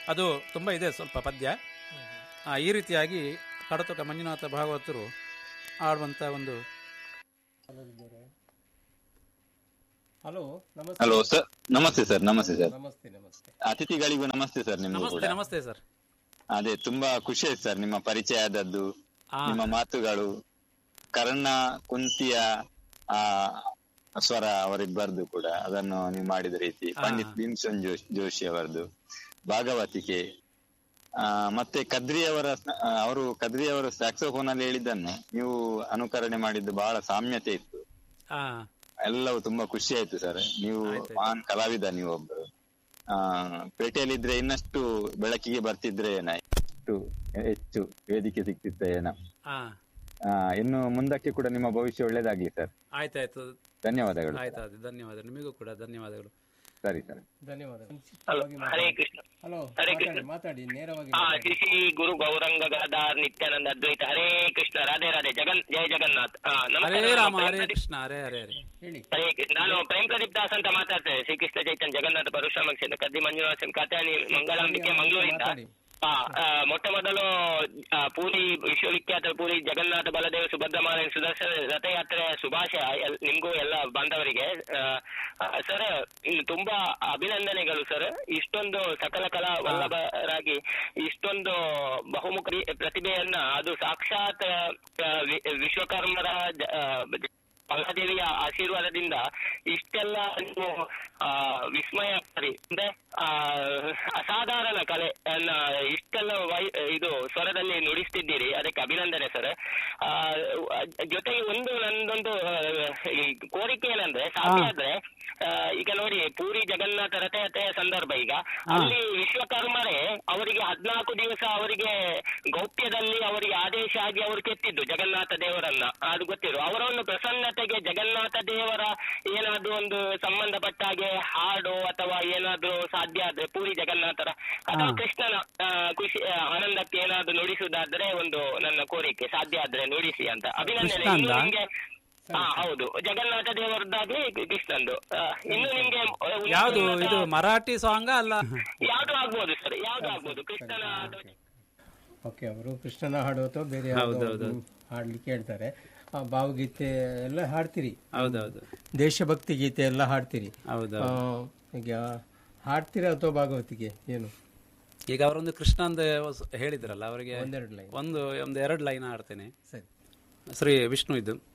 ಅದು ತುಂಬ ಇದೆ ಸ್ವಲ್ಪ ಪದ್ಯ ಆ, ಈ ರೀತಿಯಾಗಿ ಕಡತಕ ಮಂಜುನಾಥ ಭಾಗವತರು ಆಡುವಂಥ ಒಂದು ಹಲೋ ನಮಸ್ತೆ ಹಲೋ ಸರ್ ನಮಸ್ತೆ ಸರ್ ನಮಸ್ತೆ ಸರ್ ನಮಸ್ತೆ ನಮಸ್ತೆ ಅತಿಥಿಗಳಿಗೂ ನಮಸ್ತೆ ಸರ್ ನಿಮಗೂ ನಮಸ್ತೆ ಕೂಡ ನಮಸ್ತೆ ಸರ್ ಅದೇ ತುಂಬಾ ಖುಷಿ ಆಯ್ತು ಸರ್ ನಿಮ್ಮ ಪರಿಚಯ ಆದದ್ದು ಆ. ನಿಮ್ಮ ಮಾತುಗಳು ಕರ್ಣ ಕುಂತಿಯ ಆ ಸ್ವರ ಅವರಿಬ್ಬರದು ಕೂಡ ಅದನ್ನು ನೀವು ಮಾಡಿದ ರೀತಿ ಆ. ಪಂಡಿತ್ ಭೀಮ್ಸನ್ ಜೋಶ್ ಜೋಶಿ ಅವರದು ಭಾಗವತಿಕೆ ಆ ಮತ್ತೆ ಕದ್ರಿಯವರ ಸ್ನ- ಆ, ಅವರು ಕದ್ರಿಯವರ ಸ್ಯಾಕ್ಸೋಫೋನ್ ಅಲ್ಲಿ ಹೇಳಿದ್ದನ್ನು ನೀವು ಅನುಕರಣೆ ಮಾಡಿದ್ದು ಬಹಳ ಸಾಮ್ಯತೆ ಇತ್ತು ಆ ಎಲ್ಲವೂ ತುಂಬಾ ಖುಷಿ ಆಯ್ತು ಸರ್ ನೀವು ಮಹಾನ್ ಕಲಾವಿದ ನೀವು ಒಬ್ಬರು ಆ ಪೇಟೆಯಲ್ಲಿದ್ರೆ ಇನ್ನಷ್ಟು ಬೆಳಕಿಗೆ ಬರ್ತಿದ್ರೆ ಏನ ಇಷ್ಟು ಹೆಚ್ಚು ವೇದಿಕೆ ಸಿಕ್ತಿತ್ತ ಏನ ಆ ಆ, ಇನ್ನು ಮುಂದಕ್ಕೆ ಕೂಡ ನಿಮ್ಮ ಭವಿಷ್ಯ ಒಳ್ಳೇದಾಗ್ಲಿ ಸರ್ ಆಯ್ತಾಯ್ತು ಧನ್ಯವಾದಗಳು ಆಯ್ತಾಯ್ತು ಧನ್ಯವಾದ ನಿಮಗೂ ಕೂಡ ಧನ್ಯವಾದಗಳು ಸರಿ ಸರ್ ಧನ್ಯವಾದಗಳು ಹರೇ ಕೃಷ್ಣ ಹಲೋ ಹರೇ ಮಾತಾಡಿ ಕೃಷ್ಣ. ಮಾತಾಡಿ ನೇರವಾಗಿ ಆ ಶ್ರೀ ಶ್ರೀ ಗುರು ಗೌರಂಗ ಗದಾರ್ ನಿತ್ಯಾನಂದ ಅದ್ವೈತ ಹರೇ ಕೃಷ್ಣ ರಾಧೆ ರಾಧೆ ಜಗನ್ ಜಯ ಜಗನ್ನಾಥ್ ಆ, ನಮಸ್ಕಾರ, ಹರೇ ನಾನು ರಾಮ ಪ್ರೇಮ್ ಹರೇ ಪ್ರದೀಪ್. ಕೃಷ್ಣ ಹರೇ ಹರೇ ಹರೇ ಹೇಳಿ ಹರೇ ಕೃಷ್ಣ ನಾನು ಪ್ರೇಮ್ ಪ್ರದೀಪ್ ದಾಸ್ ಅಂತ ಮಾತಾಡ್ತೇನೆ ಶ್ರೀಕೃಷ್ಣ ಚೈತನ್ಯ ಜಗನ್ನಾಥ ಪರಶುರಾಮ ಕ್ಷೇತ್ರ ಕದ್ದಿ ಮಂಜುನಾಥ ಕಾತ್ಯಾನಿ ಮಂಗಳಾಂಬಿಕೆ ಮಂಗಳೂರಿಂದ ಮಾತಾಡಿ ಆ, ಆ, ಮೊಟ್ಟ ಮೊದಲು ಆ, ಪೂರಿ ವಿಶ್ವವಿಖ್ಯಾತ ಪೂರಿ ಜಗನ್ನಾಥ ಬಲದೇವ ಸುಭದ್ರಮಾನ ಸುದರ್ಶನ ರಥಯಾತ್ರೆ ಶುಭಾಶಯ ಎಲ್- ನಿಮ್ಗೂ ಎಲ್ಲ ಬಾಂಧವರಿಗೆ ಸರ್ ಇನ್ನು ತುಂಬಾ ಅಭಿನಂದನೆಗಳು ಸರ್ ಇಷ್ಟೊಂದು ಸಕಲ ಕಲಾ ವಲ್ಲಭರಾಗಿ ಇಷ್ಟೊಂದು ಬಹುಮುಖ ಪ್ರತಿಭೆಯನ್ನ ಅದು ಸಾಕ್ಷಾತ್ ಆ, ವಿ- ವಿಶ್ವಕರ್ಮರ ಜ- ಆ, ಮಹಾದೇವಿಯ ಆಶೀರ್ವಾದದಿಂದ ಇಷ್ಟೆಲ್ಲ ನೀವು ಆ, ವಿಸ್ಮಯಕಾರಿ ಅಂದ್ರೆ ಆ, ಅಸಾಧಾರಣ ಕಲೆ ಅನ್ನ ಇಷ್ಟೆಲ್ಲ ವೈ ಇದು ಸ್ವರದಲ್ಲಿ ನುಡಿಸ್ತಿದ್ದೀರಿ ಅದಕ್ಕೆ ಅಭಿನಂದನೆ ಸರ್ ಆ, ಜೊತೆಗೆ ಒಂದು ನಂದೊಂದು ಆ, ಈ ಕೋರಿಕೆ ಏನಂದ್ರೆ ಸಾಧ್ಯ ಆದ್ರೆ ಆ, ಈಗ ನೋಡಿ ಪೂರಿ ಜಗನ್ನಾಥ ರಥಯಾತ್ರೆಯ ಸಂದರ್ಭ ಈಗ ಅಲ್ಲಿ ವಿಶ್ವಕರ್ಮರೇ ಅವರಿಗೆ ಹದ್ನಾಲ್ಕು ದಿವಸ ಅವರಿಗೆ ಗೌಪ್ಯದಲ್ಲಿ ಅವರಿಗೆ ಆದೇಶ ಆಗಿ ಅವರು ಕೆತ್ತಿದ್ದು ಜಗನ್ನಾಥ ದೇವರನ್ನ ಅದು ಗೊತ್ತಿರು ಅವರ ಒಂದು ಪ್ರಸನ್ನತೆಗೆ ಜಗನ್ನಾಥ ದೇವರ ಏನಾದ್ರೂ ಒಂದು ಸಂಬಂಧಪಟ್ಟ ಹಾಗೆ ಹಾಡು ಅಥವಾ ಏನಾದ್ರೂ ಸಾಧ್ಯ ಆದ್ರೆ ಪೂರಿ ಜಗನ್ನಾಥರ ಅಥವಾ ಕೃಷ್ಣನ ಆ, ಖುಷಿ ಆ, ಆನಂದಕ್ಕೆ ಏನಾದ್ರೂ ನುಡಿಸುವುದಾದ್ರೆ ಒಂದು ನನ್ನ ಕೋರಿಕೆ ಸಾಧ್ಯ ಆದ್ರೆ ನುಡಿಸಿ ಅಂತ ಅಭಿನಂದನೆ ಕೃಷ್ಣ ಇನ್ನು ಅಂದ? ನಿಮ್ಗೆ ಹಾ ಹೌದು ಜಗನ್ನಾಥ ದೇವರದ್ದಾಗಿ ಕೃಷ್ಣಂದು ಆ, ಇನ್ನು ನಿಮ್ಗೆ ಆ, ಉನ್ನತ ಯಾವುದು ಉನ್ನತ- ಇದು ಮರಾಠಿ ಸಾಂಗ ಅಲ್ಲ ಯಾವ್ದು ಆಗ್ಬೋದು ಸರ್ ಯಾವ್ದು ಆಗ್ಬೋದು ಕೃಷ್ಣನ ಓಕೆ ಅವರು ಕೃಷ್ಣನ ಹಾಡು ಅಥವಾ ಬೇರೆ ಹೌದು, ಯಾವ್ದೋ ಹೌದು. ಹಾಡ್ಲಿಕ್ಕೆ ಹೇಳ್ತಾರೆ ಆ, ಭಾವಗೀತೆ ಎಲ್ಲ ಹಾಡ್ತೀರಿ ಹೌದೌದು ದೇಶಭಕ್ತಿ ಗೀತೆ ಎಲ್ಲ ಹಾಡ್ತೀರಿ ಹೌದು ಆ, ಈಗ ಹಾಡ್ತೀರಾ ಅಥವಾ ಭಾಗವತಿಗೆ ಏನು ಈಗ ಅವರೊಂದು ಕೃಷ್ಣ ಅಂತ ಹೇಳಿದ್ರಲ್ಲ ಅವರಿಗೆ ಒಂದೆರಡು ಲೈನ್ ಒಂದು ಒಂದು ಎರಡು ಲೈನ್ ಆಡ್ತೇನೆ ಸರಿ ಶ್ರೀ ವಿಷ್ಣು ಇದು